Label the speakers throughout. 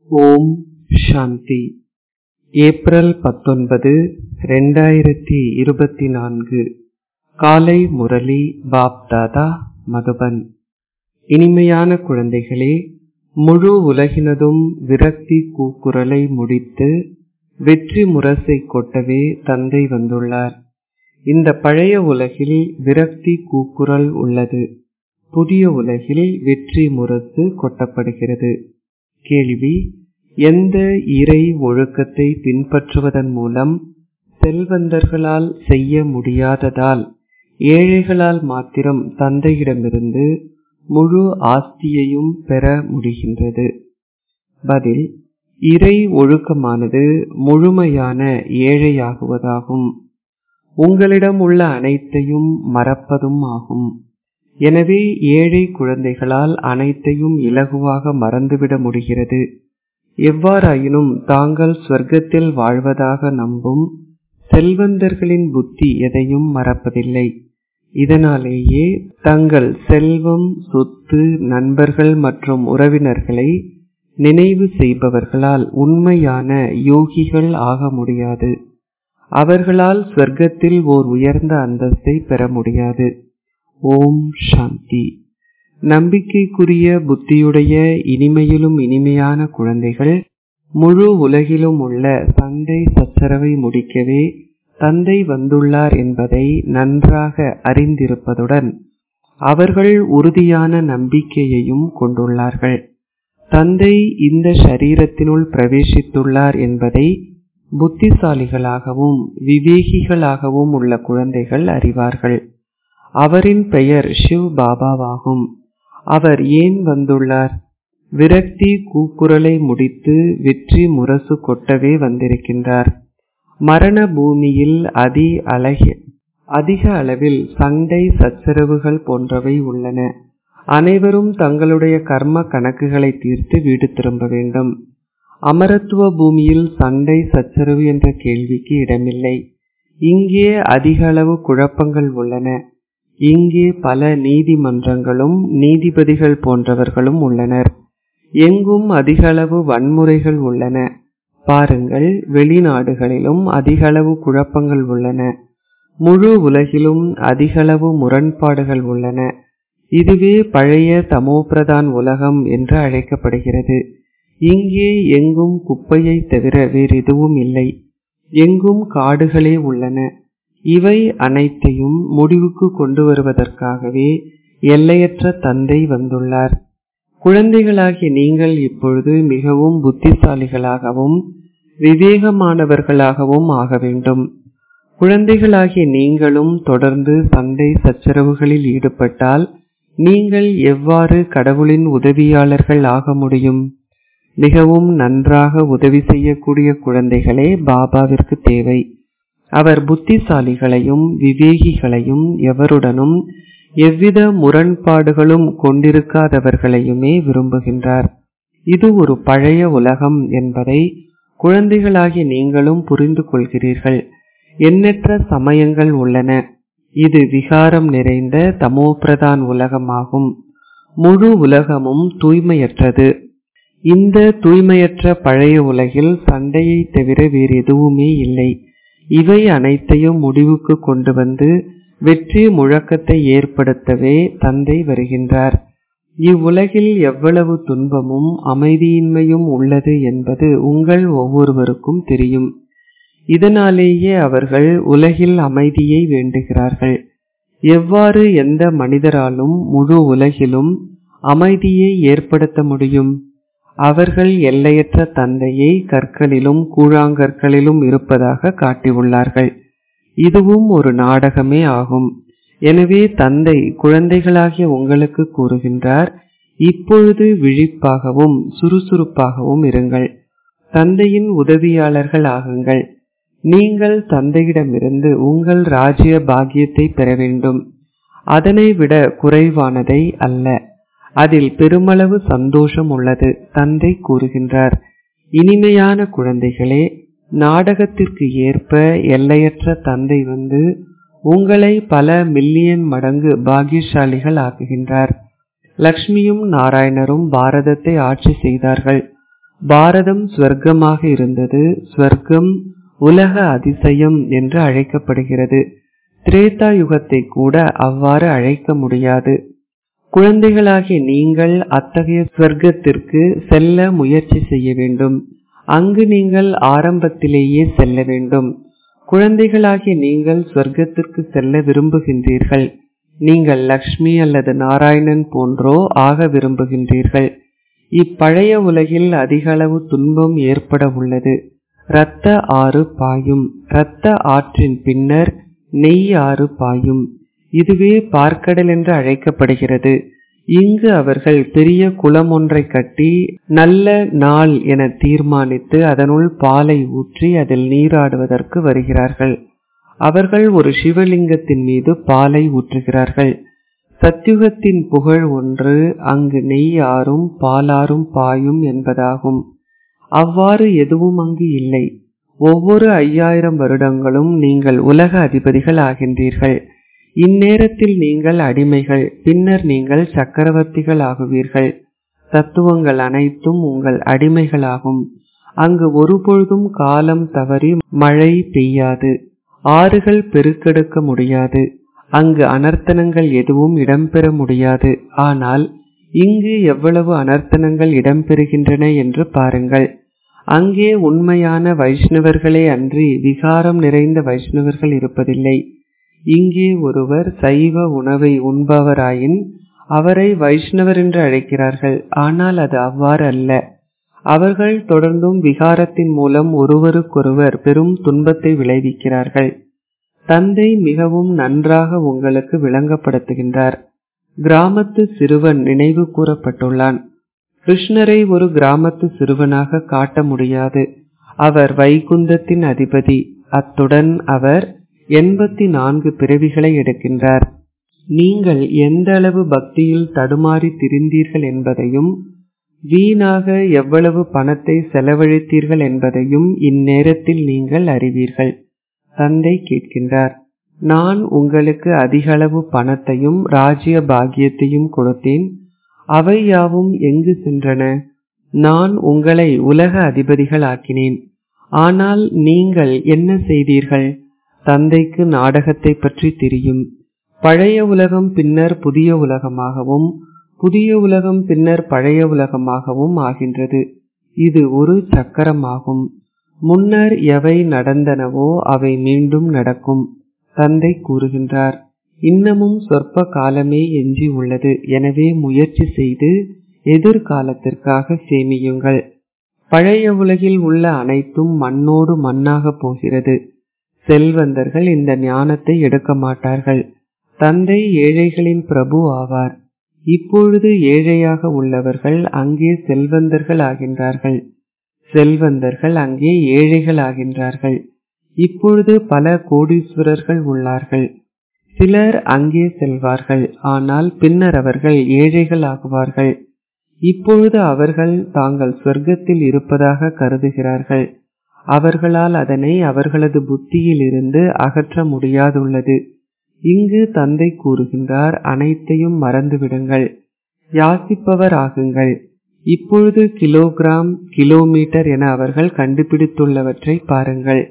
Speaker 1: ஓம் சாந்தி April பத்தொன்பது ரெண்டாயிரத்தி இருபத்தி நான்கு காலை முரளி பாப்தாதா மதுபன் இனிமையான குழந்தைகளே முழு உலகினதும் விரக்தி கூக்குரலை முடித்து வெற்றி முரசை கொட்டவே தந்தை வந்துள்ளார் இந்த பழைய உலகில் விரக்தி கூக்குரல் உள்ளது புதிய உலகில் வெற்றி முரசு கொட்டப்படுகிறது கேள்வி எந்த இறை ஒழுக்கத்தை பின்பற்றுவதன் மூலம் செல்வந்தர்களால் செய்ய முடியாததால் ஏழைகளால் மாத்திரம் தந்தையிடமிருந்து முழு ஆஸ்தியையும் பெற முடிகின்றது பதில் இறை ஒழுக்கமானது முழுமையான ஏழையாகுவதாகும் உங்களிடம் உள்ள அனைத்தையும் மறப்பதும் ஆகும் எனவே ஏழை குழந்தைகளால் அனைத்தையும் இலகுவாக மறந்துவிட முடிகிறது எவ்வாறாயினும் தாங்கள் சொர்க்கத்தில் வாழ்வதாக நம்பும் செல்வந்தர்களின் புத்தி எதையும் மறப்பதில்லை இதனாலேயே தங்கள் செல்வம் சொத்து நண்பர்கள் மற்றும் உறவினர்களை நினைவு செய்பவர்களால் உண்மையான யோகிகள் ஆக முடியாது அவர்களால் சொர்க்கத்தில் ஓர் உயர்ந்த அந்தஸ்தை பெற முடியாது ஓம் சாந்தி நம்பிக்கைக்குரிய புத்தியுடைய இனிமையிலும் இனிமையான குழந்தைகள் முழு உலகிலும் உள்ள சண்டை சச்சரவை முடிக்கவே தந்தை வந்துள்ளார் என்பதை நன்றாக அறிந்திருப்பதுடன் அவர்கள் உறுதியான நம்பிக்கையையும் கொண்டுள்ளார்கள் தந்தை இந்த ஷரீரத்தினுள் பிரவேசித்துள்ளார் என்பதை புத்திசாலிகளாகவும் விவேகிகளாகவும் உள்ள குழந்தைகள் அறிவார்கள் அவரின் பெயர் ஷிவ் பாபாவாகும் அவர் ஏன் வந்துள்ளார் விரக்தி கூக்குரலை முடித்து வெற்றி முரசு கொட்டவே வந்திருக்கின்றார் மரண பூமியில் அதி அழகிய அதிக அளவில் சண்டை சச்சரவுகள் போன்றவை உள்ளன அனைவரும் தங்களுடைய கர்ம கணக்குகளை தீர்த்து வீடு திரும்ப வேண்டும் அமரத்துவ பூமியில் சண்டை சச்சரவு என்ற கேள்விக்கு இடமில்லை இங்கே அதிக அளவு குழப்பங்கள் உள்ளன இங்கே பல நீதிமன்றங்களும் நீதிபதிகள் போன்றவர்களும் உள்ளனர் எங்கும் அதிக அளவு வன்முறைகள் உள்ளன பாருங்கள் வெளிநாடுகளிலும் அதிக அளவு குழப்பங்கள் உள்ளன முழு உலகிலும் அதிகளவு முரண்பாடுகள் உள்ளன இதுவே பழைய தமோபிரதான் உலகம் என்று அழைக்கப்படுகிறது இங்கே எங்கும் குப்பையை தவிர வேறு எதுவும் இல்லை எங்கும் காடுகளே உள்ளன இவை அனைத்தையும் முடிவுக்கு கொண்டு வருவதற்காகவே எல்லையற்ற தந்தை வந்துள்ளார் குழந்தைகளாகிய நீங்கள் இப்பொழுது மிகவும் புத்திசாலிகளாகவும் விவேகமானவர்களாகவும் ஆக வேண்டும் குழந்தைகளாகிய நீங்களும் தொடர்ந்து சண்டை சச்சரவுகளில் ஈடுபட்டால் நீங்கள் எவ்வாறு கடவுளின் உதவியாளர்கள் ஆக முடியும் மிகவும் நன்றாக உதவி செய்யக்கூடிய குழந்தைகளே பாபாவிற்கு தேவை அவர் புத்திசாலிகளையும் விவேகிகளையும் எவருடனும் எவ்வித முரண்பாடுகளும் கொண்டிருக்காதவர்களையுமே விரும்புகின்றார் இது ஒரு பழைய உலகம் என்பதை குழந்தைகளாகிய நீங்களும் புரிந்து கொள்கிறீர்கள் எண்ணற்ற சமயங்கள் உள்ளன இது விகாரம் நிறைந்த தமோபிரதான் உலகமாகும் முழு உலகமும் தூய்மையற்றது இந்த தூய்மையற்ற பழைய உலகில் சண்டையை தவிர வேறு எதுவுமே இல்லை இவை அனைத்தையும் முடிவுக்கு கொண்டு வந்து வெற்றி முழக்கத்தை ஏற்படுத்தவே தந்தை வருகின்றார் இவ்வுலகில் எவ்வளவு துன்பமும் அமைதியின்மையும் உள்ளது என்பது உங்கள் ஒவ்வொருவருக்கும் தெரியும் இதனாலேயே அவர்கள் உலகில் அமைதியை வேண்டுகிறார்கள் எவ்வாறு எந்த மனிதராலும் முழு உலகிலும் அமைதியை ஏற்படுத்த முடியும் அவர்கள் எல்லையற்ற தந்தையை கற்களிலும் கூழாங்கற்களிலும் இருப்பதாக காட்டியுள்ளார்கள் இதுவும் ஒரு நாடகமே ஆகும் எனவே தந்தை குழந்தைகளாகிய உங்களுக்கு கூறுகின்றார் இப்பொழுது விழிப்பாகவும் சுறுசுறுப்பாகவும் இருங்கள் தந்தையின் உதவியாளர்கள் ஆகுங்கள் நீங்கள் தந்தையிடமிருந்து உங்கள் ராஜ்ய பாக்கியத்தை பெற வேண்டும் அதனை விட குறைவானதை அல்ல அதில் பெருமளவு சந்தோஷம் உள்ளது தந்தை கூறுகின்றார் இனிமையான குழந்தைகளே நாடகத்திற்கு ஏற்ப எல்லையற்ற தந்தை வந்து உங்களை பல மில்லியன் மடங்கு பாக்கியசாலிகள் ஆக்குகின்றார் லக்ஷ்மியும் நாராயணரும் பாரதத்தை ஆட்சி செய்தார்கள் பாரதம் ஸ்வர்க்கமாக இருந்தது ஸ்வர்க்கம் உலக அதிசயம் என்று அழைக்கப்படுகிறது திரேதா யுகத்தை கூட அவ்வாறு அழைக்க முடியாது குழந்தைகளாகிய நீங்கள் அத்தகைய ஸ்வர்க்கத்திற்கு செல்ல முயற்சி செய்ய வேண்டும் அங்கு நீங்கள் ஆரம்பத்திலேயே செல்ல வேண்டும் குழந்தைகளாகிய நீங்கள் ஸ்வர்க்கத்திற்கு செல்ல விரும்புகின்றீர்கள் நீங்கள் லக்ஷ்மி அல்லது நாராயணன் போன்றோ ஆக விரும்புகின்றீர்கள் இப்பழைய உலகில் அதிக அளவு துன்பம் ஏற்பட உள்ளது இரத்த ஆறு பாயும் இரத்த ஆற்றின் பின்னர் நெய் ஆறு பாயும் இதுவே பார்க்கடல் என்று அழைக்கப்படுகிறது இங்கு அவர்கள் பெரிய குளம் ஒன்றை கட்டி நல்ல நாள் என தீர்மானித்து அதனுள் பாலை ஊற்றி அதில் நீராடுவதற்கு வருகிறார்கள் அவர்கள் ஒரு சிவலிங்கத்தின் மீது பாலை ஊற்றுகிறார்கள் சத்யுகத்தின் புகழ் ஒன்று அங்கு நெய் ஆறும் பாலாறும் பாயும் என்பதாகும் அவ்வாறு எதுவும் அங்கு இல்லை ஒவ்வொரு ஐயாயிரம் வருடங்களும் நீங்கள் உலக அதிபதிகள் ஆகின்றீர்கள் இந்நேரத்தில் நீங்கள் அடிமைகள் பின்னர் நீங்கள் சக்கரவர்த்திகள் ஆகுவீர்கள் தத்துவங்கள் அனைத்தும் உங்கள் அடிமைகளாகும் அங்கு ஒருபொழுதும் காலம் தவறி மழை பெய்யாது ஆறுகள் பெருக்கெடுக்க முடியாது அங்கு அனர்த்தனங்கள் எதுவும் இடம்பெற முடியாது ஆனால் இங்கு எவ்வளவு அனர்த்தனங்கள் இடம்பெறுகின்றன என்று பாருங்கள் அங்கே உண்மையான வைஷ்ணவர்களே அன்றி விகாரம் நிறைந்த வைஷ்ணவர்கள் இருப்பதில்லை இங்கே ஒருவர் சைவ உணவை உண்பவராயின் அவரை வைஷ்ணவர் என்று அழைக்கிறார்கள் ஆனால் அது அவ்வாறு அல்ல அவர்கள் தொடர்ந்தும் விகாரத்தின் மூலம் ஒருவருக்கொருவர் பெரும் துன்பத்தை விளைவிக்கிறார்கள் தந்தை மிகவும் நன்றாக உங்களுக்கு விளங்கப்படுத்துகின்றார் கிராமத்து சிறுவன் நினைவு கூறப்பட்டுள்ளான் கிருஷ்ணரை ஒரு கிராமத்து சிறுவனாக காட்ட முடியாது அவர் வைகுந்தத்தின் அதிபதி அத்துடன் அவர் எண்பத்தி நான்கு பிறவிகளை எடுக்கின்றார் நீங்கள் எந்த அளவு பக்தியில் தடுமாறி திரிந்தீர்கள் என்பதையும் வீணாக எவ்வளவு பணத்தை செலவழித்தீர்கள் என்பதையும் இந்நேரத்தில் நீங்கள் அறிவீர்கள் தந்தை கேட்கின்றார் நான் உங்களுக்கு அதிக அளவு பணத்தையும் ராஜ்ய பாக்கியத்தையும் கொடுத்தேன் அவை யாவும் எங்கு சென்றன நான் உங்களை உலக அதிபதிகள் ஆக்கினேன் ஆனால் நீங்கள் என்ன செய்தீர்கள் தந்தைக்கு நாடகத்தை பற்றி தெரியும் பழைய உலகம் பின்னர் புதிய உலகமாகவும் புதிய உலகம் பின்னர் பழைய உலகமாகவும் ஆகின்றது இது ஒரு சக்கரமாகும் முன்னர் எவை நடந்தனவோ அவை மீண்டும் நடக்கும் தந்தை கூறுகின்றார் இன்னமும் சொற்ப காலமே எஞ்சி உள்ளது எனவே முயற்சி செய்து எதிர்காலத்திற்காக சேமியுங்கள் பழைய உலகில் உள்ள அனைத்தும் மண்ணோடு மண்ணாக போகிறது செல்வந்தர்கள் இந்த ஞானத்தை எடுக்க மாட்டார்கள் தந்தை ஏழைகளின் பிரபு ஆவார் இப்பொழுது ஏழையாக உள்ளவர்கள் அங்கே செல்வந்தர்கள் ஆகின்றார்கள் செல்வந்தர்கள் அங்கே ஏழைகள் ஆகின்றார்கள் இப்பொழுது பல கோடீஸ்வரர்கள் உள்ளார்கள் சிலர் அங்கே செல்வார்கள் ஆனால் பின்னர் அவர்கள் ஏழைகள் ஆகுவார்கள் இப்பொழுது அவர்கள் தாங்கள் சொர்க்கத்தில் இருப்பதாக கருதுகிறார்கள் அவர்களால் அதனை அவர்களது புத்தியில் இருந்து அகற்ற முடியாதுள்ளது இங்கு தந்தை கூறுகின்றார் அனைத்தையும் மறந்துவிடுங்கள் யாசிப்பவர் ஆகுங்கள் இப்பொழுது கிலோகிராம் கிலோமீட்டர் என அவர்கள் கண்டுபிடித்துள்ளவற்றை பாருங்கள்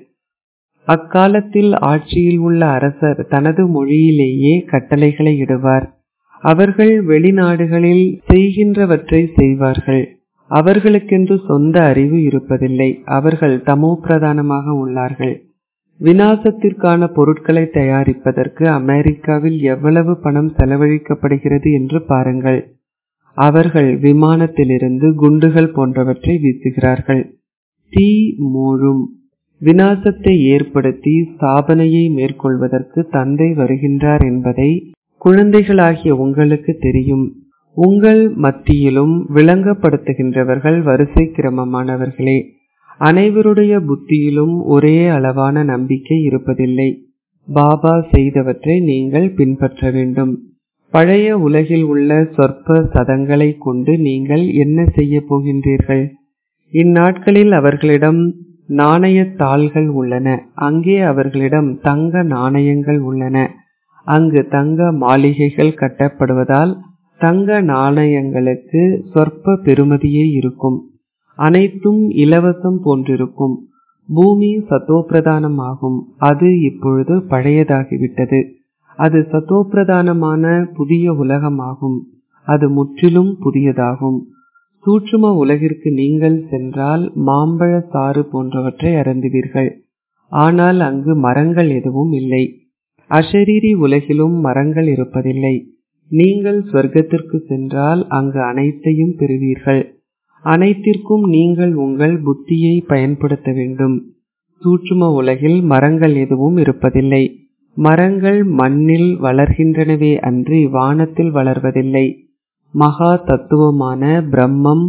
Speaker 1: அக்காலத்தில் ஆட்சியில் உள்ள அரசர் தனது மொழியிலேயே கட்டளைகளை இடுவார் அவர்கள் வெளிநாடுகளில் செய்கின்றவற்றை செய்வார்கள் அவர்களுக்கென்று சொந்த அறிவு இருப்பதில்லை அவர்கள் தமோ பிரதானமாக உள்ளார்கள் வினாசத்திற்கான பொருட்களை தயாரிப்பதற்கு அமெரிக்காவில் எவ்வளவு பணம் செலவழிக்கப்படுகிறது என்று பாருங்கள் அவர்கள் விமானத்திலிருந்து குண்டுகள் போன்றவற்றை வீசுகிறார்கள் தீ மூழும் வினாசத்தை ஏற்படுத்தி ஸ்தாபனையை மேற்கொள்வதற்கு தந்தை வருகின்றார் என்பதை குழந்தைகளாகிய உங்களுக்கு தெரியும் உங்கள் மத்தியிலும் விளங்கப்படுத்துகின்றவர்கள் வரிசை கிரமமானவர்களே அனைவருடைய புத்தியிலும் ஒரே அளவான நம்பிக்கை இருப்பதில்லை பாபா செய்தவற்றை நீங்கள் பின்பற்ற வேண்டும் பழைய உலகில் உள்ள சொற்ப சதங்களை கொண்டு நீங்கள் என்ன செய்ய போகின்றீர்கள் இந்நாட்களில் அவர்களிடம் நாணயத் தாள்கள் உள்ளன அங்கே அவர்களிடம் தங்க நாணயங்கள் உள்ளன அங்கு தங்க மாளிகைகள் கட்டப்படுவதால் தங்க நாணயங்களுக்கு சொற்ப பெறுமதியே இருக்கும் அனைத்தும் இலவசம் போன்றிருக்கும் பூமி சத்தோப்பிரதானம் ஆகும் அது இப்பொழுது பழையதாகிவிட்டது அது சத்தோப்பிரதானமான புதிய உலகமாகும் அது முற்றிலும் புதியதாகும் சூட்சும உலகிற்கு நீங்கள் சென்றால் மாம்பழ சாறு போன்றவற்றை அருந்துவீர்கள் ஆனால் அங்கு மரங்கள் எதுவும் இல்லை அஷரீரி உலகிலும் மரங்கள் இருப்பதில்லை நீங்கள் ஸ்வர்க்கத்திற்கு சென்றால் அங்கு அனைத்தையும் பெறுவீர்கள் அனைத்திற்கும் நீங்கள் உங்கள் புத்தியை பயன்படுத்த வேண்டும் சூட்சும உலகில் மரங்கள் எதுவும் இருப்பதில்லை மரங்கள் மண்ணில் வளர்கின்றனவே அன்றி வானத்தில் வளர்வதில்லை மகா தத்துவமான பிரம்மம்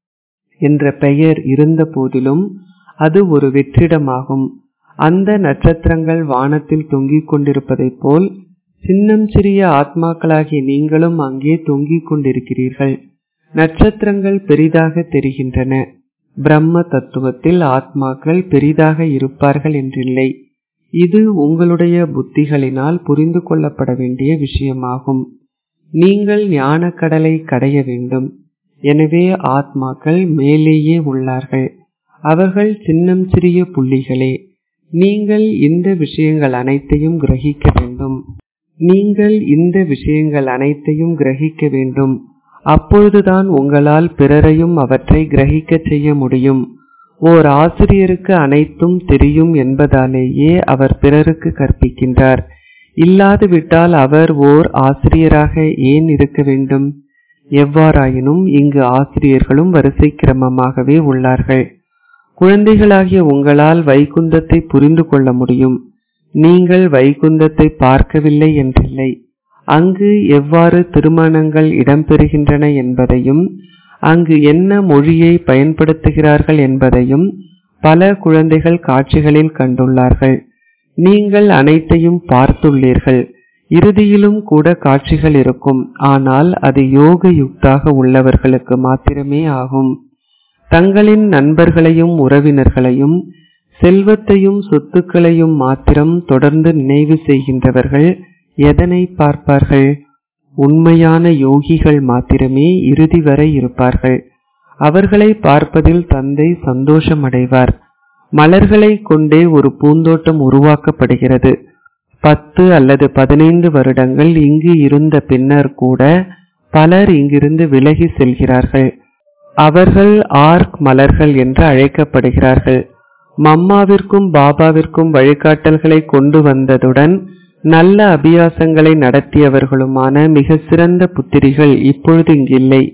Speaker 1: என்ற பெயர் இருந்த போதிலும் அது ஒரு வெற்றிடமாகும் அந்த நட்சத்திரங்கள் வானத்தில் தொங்கிக் கொண்டிருப்பதைப் போல் சின்னம் சிறிய ஆத்மாக்களாகிய நீங்களும் அங்கே தொங்கிக் கொண்டிருக்கிறீர்கள் நட்சத்திரங்கள் பெரிதாக தெரிகின்றன பிரம்ம தத்துவத்தில் ஆத்மாக்கள் பெரிதாக இருப்பார்கள் என்றில்லை இது உங்களுடைய புத்திகளினால் புரிந்து கொள்ளப்பட வேண்டிய விஷயமாகும் நீங்கள் ஞானக்கடலை கடைய வேண்டும் எனவே ஆத்மாக்கள் மேலேயே உள்ளார்கள் அவர்கள் சின்னம் சிறிய புள்ளிகளே நீங்கள் இந்த விஷயங்கள் அனைத்தையும் கிரகிக்க வேண்டும் நீங்கள் இந்த விஷயங்கள் அனைத்தையும் கிரகிக்க வேண்டும் அப்பொழுதுதான் உங்களால் பிறரையும் அவற்றை கிரகிக்க செய்ய முடியும் ஓர் ஆசிரியருக்கு அனைத்தும் தெரியும் என்பதாலேயே அவர் பிறருக்கு கற்பிக்கின்றார் இல்லாது விட்டால் அவர் ஓர் ஆசிரியராக ஏன் இருக்க வேண்டும் எவ்வாறாயினும் இங்கு ஆசிரியர்களும் வரிசை கிரமமாகவே உள்ளார்கள் குழந்தைகளாகிய உங்களால் வைகுந்தத்தை புரிந்து கொள்ள முடியும் நீங்கள் வைகுந்தத்தை பார்க்கவில்லை என்றில்லை அங்கு எவ்வாறு திருமணங்கள் இடம்பெறுகின்றன என்பதையும் அங்கு என்ன மொழியை பயன்படுத்துகிறார்கள் என்பதையும் பல குழந்தைகள் காட்சிகளில் கண்டுள்ளார்கள் நீங்கள் அனைத்தையும் பார்த்துள்ளீர்கள் இறுதியிலும் கூட காட்சிகள் இருக்கும் ஆனால் அது யோக யுக்தாக உள்ளவர்களுக்கு மாத்திரமே ஆகும் தங்களின் நண்பர்களையும் உறவினர்களையும் செல்வத்தையும் சொத்துக்களையும் மாத்திரம் தொடர்ந்து நினைவு செய்கின்றவர்கள் எதனை பார்ப்பார்கள் உண்மையான யோகிகள் மாத்திரமே இறுதி வரை இருப்பார்கள் அவர்களை பார்ப்பதில் தந்தை சந்தோஷமடைவார் மலர்களை கொண்டே ஒரு பூந்தோட்டம் உருவாக்கப்படுகிறது பத்து அல்லது பதினைந்து வருடங்கள் இங்கு இருந்த பின்னர் கூட பலர் இங்கிருந்து விலகி செல்கிறார்கள் அவர்கள் ஆர்க் மலர்கள் என்று அழைக்கப்படுகிறார்கள் மம்மாவிற்கும் பாபாவிற்கும் வழிகாட்டல்களை கொண்டு வந்ததுடன் நல்ல அபியாசங்களை நடத்தியவர்களுமான மிக சிறந்த புத்திரிகள் இப்பொழுது இங்கில்லை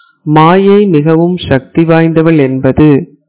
Speaker 1: மாயை மிகவும் சக்தி வாய்ந்தவள் என்பது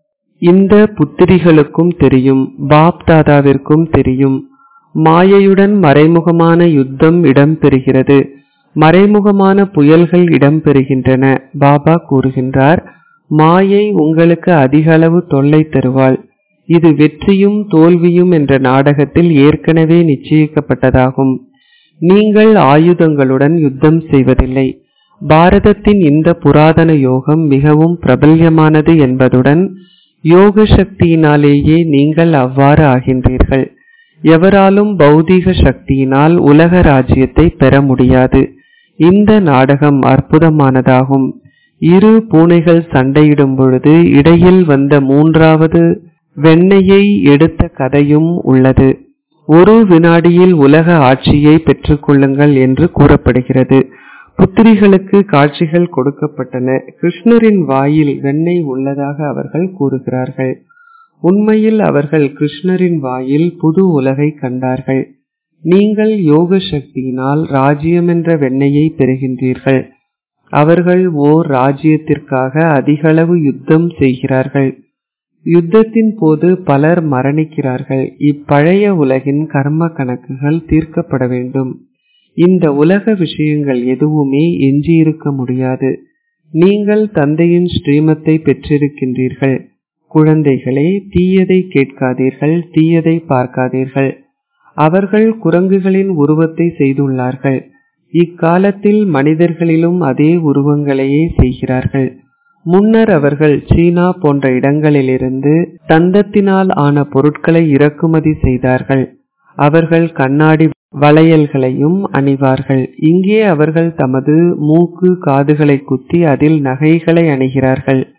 Speaker 1: இந்த புத்திரிகளுக்கும் தெரியும் பாப் தாதாவிற்கும் தெரியும் மாயையுடன் மறைமுகமான யுத்தம் இடம்பெறுகிறது மறைமுகமான புயல்கள் இடம்பெறுகின்றன பாபா கூறுகின்றார் மாயை உங்களுக்கு அதிக அளவு தொல்லை தருவாள் இது வெற்றியும் தோல்வியும் என்ற நாடகத்தில் ஏற்கனவே நிச்சயிக்கப்பட்டதாகும் நீங்கள் ஆயுதங்களுடன் யுத்தம் செய்வதில்லை பாரதத்தின் இந்த புராதன யோகம் மிகவும் பிரபல்யமானது என்பதுடன் யோக சக்தியினாலேயே நீங்கள் அவ்வாறு ஆகின்றீர்கள் எவராலும் பௌதீக சக்தியினால் உலக ராஜ்யத்தை பெற முடியாது இந்த நாடகம் அற்புதமானதாகும் இரு பூனைகள் சண்டையிடும் பொழுது இடையில் வந்த மூன்றாவது வெண்ணையை எடுத்த கதையும் உள்ளது ஒரு வினாடியில் உலக ஆட்சியை பெற்றுக்கொள்ளுங்கள் என்று கூறப்படுகிறது புத்திரிகளுக்கு காட்சிகள் கொடுக்கப்பட்டன கிருஷ்ணரின் வாயில் வெண்ணெய் உள்ளதாக அவர்கள் கூறுகிறார்கள் உண்மையில் அவர்கள் கிருஷ்ணரின் வாயில் புது உலகை கண்டார்கள் நீங்கள் யோக சக்தியினால் ராஜ்யம் என்ற வெண்ணையை பெறுகின்றீர்கள் அவர்கள் ஓர் ராஜ்யத்திற்காக அதிகளவு யுத்தம் செய்கிறார்கள் யுத்தத்தின் போது பலர் மரணிக்கிறார்கள் இப்பழைய உலகின் கர்ம கணக்குகள் தீர்க்கப்பட வேண்டும் இந்த உலக விஷயங்கள் எதுவுமே எஞ்சியிருக்க முடியாது நீங்கள் தந்தையின் ஸ்ரீமத்தை பெற்றிருக்கின்றீர்கள் குழந்தைகளே தீயதை கேட்காதீர்கள் தீயதை பார்க்காதீர்கள் அவர்கள் குரங்குகளின் உருவத்தை செய்துள்ளார்கள் இக்காலத்தில் மனிதர்களிலும் அதே உருவங்களையே செய்கிறார்கள் முன்னர் அவர்கள் சீனா போன்ற இடங்களிலிருந்து தந்தத்தினால் ஆன பொருட்களை இறக்குமதி செய்தார்கள் அவர்கள் கண்ணாடி வளையல்களையும் அணிவார்கள் இங்கே அவர்கள் தமது மூக்கு காதுகளை குத்தி அதில் நகைகளை அணிகிறார்கள்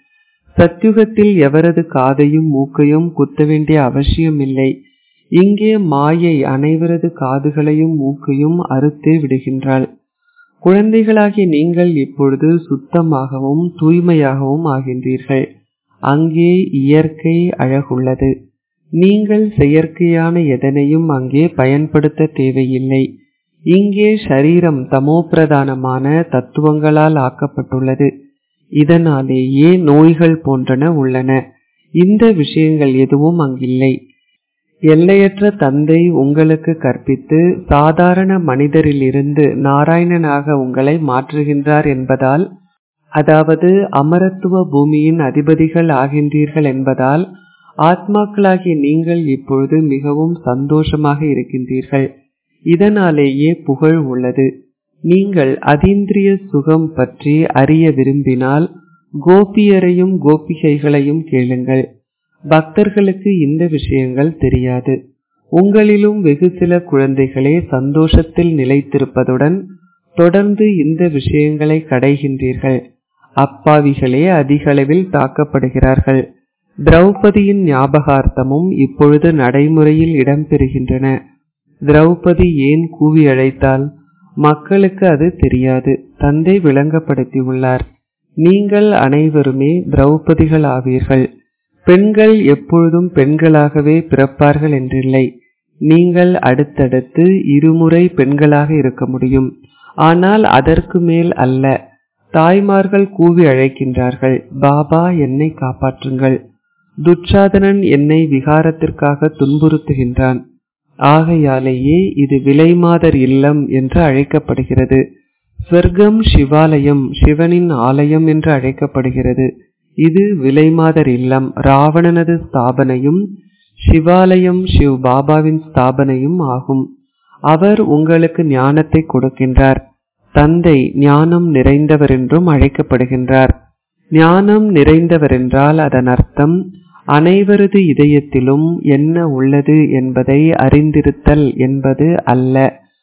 Speaker 1: சத்யுகத்தில் எவரது காதையும் மூக்கையும் குத்த வேண்டிய அவசியமில்லை இங்கே மாயை அனைவரது காதுகளையும் மூக்கையும் அறுத்தே விடுகின்றாள் குழந்தைகளாகிய நீங்கள் இப்பொழுது சுத்தமாகவும் தூய்மையாகவும் ஆகின்றீர்கள் அங்கே இயற்கை அழகுள்ளது நீங்கள் செயற்கையான எதனையும் அங்கே பயன்படுத்த தேவையில்லை இங்கே சரீரம் தமோபிரதானமான தத்துவங்களால் ஆக்கப்பட்டுள்ளது இதனாலேயே நோய்கள் போன்றன உள்ளன இந்த விஷயங்கள் எதுவும் அங்கில்லை எல்லையற்ற தந்தை உங்களுக்கு கற்பித்து சாதாரண மனிதரிலிருந்து நாராயணனாக உங்களை மாற்றுகின்றார் என்பதால் அதாவது அமரத்துவ பூமியின் அதிபதிகள் ஆகின்றீர்கள் என்பதால் ஆத்மாக்களாகிய நீங்கள் இப்பொழுது மிகவும் சந்தோஷமாக இருக்கின்றீர்கள் இதனாலேயே புகழ் உள்ளது நீங்கள் அதீந்திரிய சுகம் பற்றி அறிய விரும்பினால் கோபியரையும் கோபிகைகளையும் கேளுங்கள் பக்தர்களுக்கு இந்த விஷயங்கள் தெரியாது உங்களிலும் வெகு சில குழந்தைகளே சந்தோஷத்தில் நிலைத்திருப்பதுடன் தொடர்ந்து இந்த விஷயங்களை கடைகின்றீர்கள் அப்பாவிகளே அதிக அளவில் தாக்கப்படுகிறார்கள் திரௌபதியின் ஞாபகார்த்தமும் இப்பொழுது நடைமுறையில் இடம்பெறுகின்றன திரௌபதி ஏன் கூவி அழைத்தால் மக்களுக்கு அது தெரியாது தந்தை விளங்கப்படுத்தியுள்ளார் நீங்கள் அனைவருமே திரௌபதிகள் ஆவீர்கள் பெண்கள் எப்பொழுதும் பெண்களாகவே பிறப்பார்கள் என்றில்லை நீங்கள் அடுத்தடுத்து இருமுறை பெண்களாக இருக்க முடியும் ஆனால் அதற்கு மேல் அல்ல தாய்மார்கள் கூவி அழைக்கின்றார்கள் பாபா என்னை காப்பாற்றுங்கள் துச்சாதனன் என்னை விகாரத்திற்காக துன்புறுத்துகின்றான் ஆகையாலேயே இது விலைமாதர் இல்லம் என்று அழைக்கப்படுகிறது ஸ்வர்க்கம் சிவாலயம் சிவனின் ஆலயம் என்று அழைக்கப்படுகிறது இது விலைமாதர் இல்லம் ராவணனது ஸ்தாபனையும் சிவாலயம் சிவ் பாபாவின் ஸ்தாபனையும் ஆகும் அவர் உங்களுக்கு ஞானத்தை கொடுக்கின்றார் தந்தை ஞானம் நிறைந்தவர் என்றும் அழைக்கப்படுகின்றார் ஞானம் நிறைந்தவர் என்றால் அதன் அர்த்தம் அனைவரது இதயத்திலும் என்ன உள்ளது என்பதை அறிந்திருத்தல் என்பது அல்ல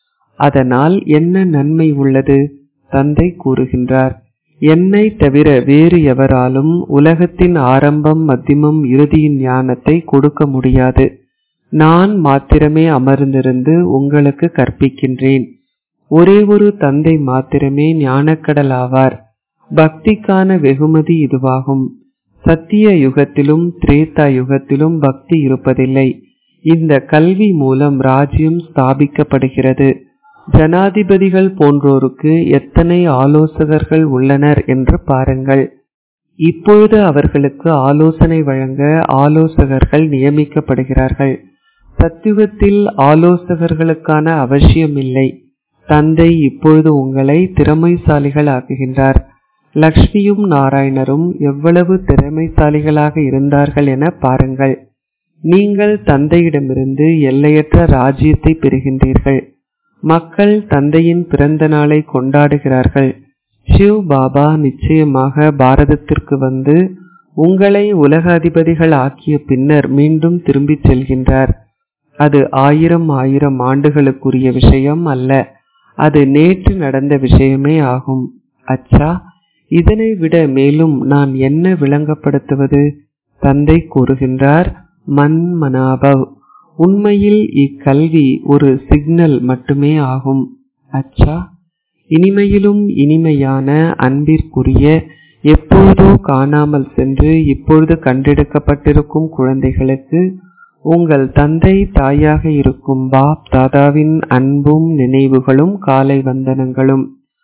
Speaker 1: அதனால் என்ன நன்மை உள்ளது தந்தை கூறுகின்றார் என்னை தவிர வேறு எவராலும் உலகத்தின் ஆரம்பம் மத்தியமம் இறுதியின் ஞானத்தை கொடுக்க முடியாது நான் மாத்திரமே அமர்ந்திருந்து உங்களுக்கு கற்பிக்கின்றேன் ஒரே ஒரு தந்தை மாத்திரமே ஞானக்கடல் ஆவார் பக்திக்கான வெகுமதி இதுவாகும் சத்திய யுகத்திலும் திரேதா யுகத்திலும் பக்தி இருப்பதில்லை இந்த கல்வி மூலம் ராஜ்யம் ஸ்தாபிக்கப்படுகிறது ஜனாதிபதிகள் போன்றோருக்கு எத்தனை ஆலோசகர்கள் உள்ளனர் என்று பாருங்கள் இப்பொழுது அவர்களுக்கு ஆலோசனை வழங்க ஆலோசகர்கள் நியமிக்கப்படுகிறார்கள் சத்தியுகத்தில் ஆலோசகர்களுக்கான அவசியமில்லை தந்தை இப்பொழுது உங்களை திறமைசாலிகள் ஆக்குகின்றார் லக்ஷ்மியும் நாராயணரும் எவ்வளவு திறமைசாலிகளாக இருந்தார்கள் என பாருங்கள் நீங்கள் தந்தையிடமிருந்து எல்லையற்ற ராஜ்யத்தை பெறுகின்றீர்கள் மக்கள் தந்தையின் பிறந்த நாளை கொண்டாடுகிறார்கள் சிவ் பாபா நிச்சயமாக பாரதத்திற்கு வந்து உங்களை உலக அதிபதிகள் ஆக்கிய பின்னர் மீண்டும் திரும்பிச் செல்கின்றார் அது ஆயிரம் ஆயிரம் ஆண்டுகளுக்குரிய விஷயம் அல்ல அது நேற்று நடந்த விஷயமே ஆகும் அச்சா இதனை விட மேலும் நான் என்ன விளங்கப்படுத்துவது தந்தை கூறுகின்றார் மன் மனாபவ் உண்மையில் இக்கல்வி ஒரு சிக்னல் மட்டுமே ஆகும் அச்சா இனிமையிலும் இனிமையான அன்பிற்குரிய எப்பொழுதோ காணாமல் சென்று இப்பொழுது கண்டெடுக்கப்பட்டிருக்கும் குழந்தைகளுக்கு உங்கள் தந்தை தாயாக இருக்கும் பாப் தாதாவின் அன்பும் நினைவுகளும் காலை வந்தனங்களும்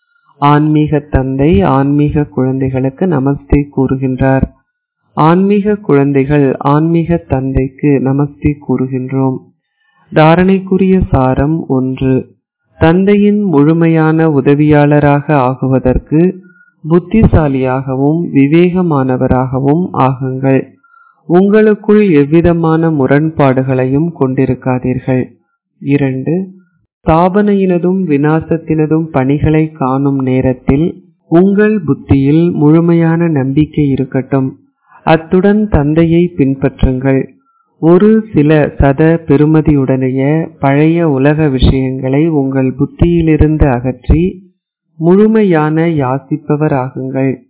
Speaker 1: ஆன்மீக தந்தை ஆன்மீக குழந்தைகளுக்கு நமஸ்தே கூறுகின்றார் ஆன்மீக குழந்தைகள் ஆன்மீக தந்தைக்கு நமஸ்தே கூறுகின்றோம் தாரணைக்குரிய சாரம் ஒன்று தந்தையின் முழுமையான உதவியாளராக ஆகுவதற்கு புத்திசாலியாகவும் விவேகமானவராகவும் ஆகுங்கள் உங்களுக்குள் எவ்விதமான முரண்பாடுகளையும் கொண்டிருக்காதீர்கள் இரண்டு ஸ்தாபனையினதும் வினாசத்தினதும் பணிகளை காணும் நேரத்தில் உங்கள் புத்தியில் முழுமையான நம்பிக்கை இருக்கட்டும் அத்துடன் தந்தையை பின்பற்றுங்கள் ஒரு சில சத பெருமதியுடனைய பழைய உலக விஷயங்களை உங்கள் புத்தியிலிருந்து அகற்றி முழுமையான யாசிப்பவர் ஆகுங்கள்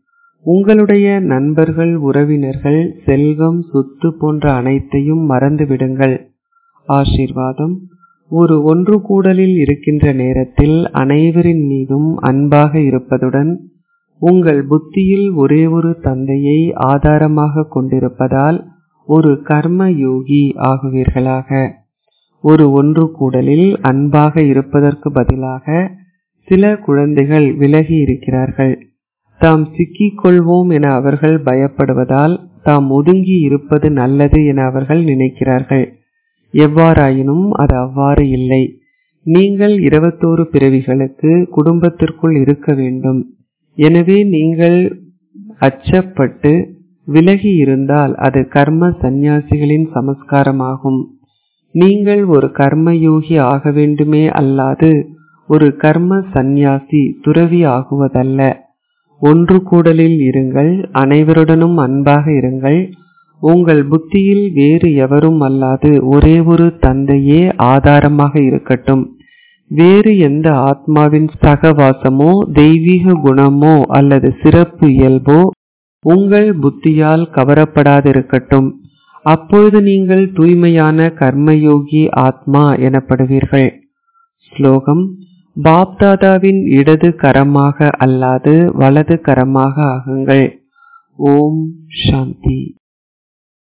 Speaker 1: உங்களுடைய நண்பர்கள் உறவினர்கள் செல்வம் சொத்து போன்ற அனைத்தையும் மறந்துவிடுங்கள் ஆசீர்வாதம் ஒரு ஒன்று கூடலில் இருக்கின்ற நேரத்தில் அனைவரின் மீதும் அன்பாக இருப்பதுடன் உங்கள் புத்தியில் ஒரே ஒரு தந்தையை ஆதாரமாக கொண்டிருப்பதால் ஒரு கர்ம யோகி ஆகுவீர்களாக ஒரு ஒன்று கூடலில் அன்பாக இருப்பதற்கு பதிலாக சில குழந்தைகள் விலகி இருக்கிறார்கள் தாம் சிக்கிக் கொள்வோம் என அவர்கள் பயப்படுவதால் தாம் ஒதுங்கி இருப்பது நல்லது என அவர்கள் நினைக்கிறார்கள் எவ்வாறாயினும் அது அவ்வாறு இல்லை நீங்கள் இருபத்தோரு பிறவிகளுக்கு குடும்பத்திற்குள் இருக்க வேண்டும் எனவே நீங்கள் அச்சப்பட்டு விலகி இருந்தால் அது கர்ம சந்நியாசிகளின் சமஸ்காரமாகும் நீங்கள் ஒரு கர்மயோகி ஆக வேண்டுமே அல்லாது ஒரு கர்ம சந்நியாசி துறவி ஆகுவதல்ல ஒன்று கூடலில் இருங்கள் அனைவருடனும் அன்பாக இருங்கள் உங்கள் புத்தியில் வேறு எவரும் அல்லாது ஒரே ஒரு தந்தையே ஆதாரமாக இருக்கட்டும் வேறு எந்த ஆத்மாவின் சகவாசமோ தெய்வீக குணமோ அல்லது சிறப்பு இயல்போ உங்கள் புத்தியால் கவரப்படாதிருக்கட்டும் அப்பொழுது நீங்கள் தூய்மையான கர்மயோகி ஆத்மா எனப்படுவீர்கள் ஸ்லோகம் பாப்தாதாவின் இடது கரமாக அல்லாது வலது கரமாக ஆகுங்கள் ஓம் சாந்தி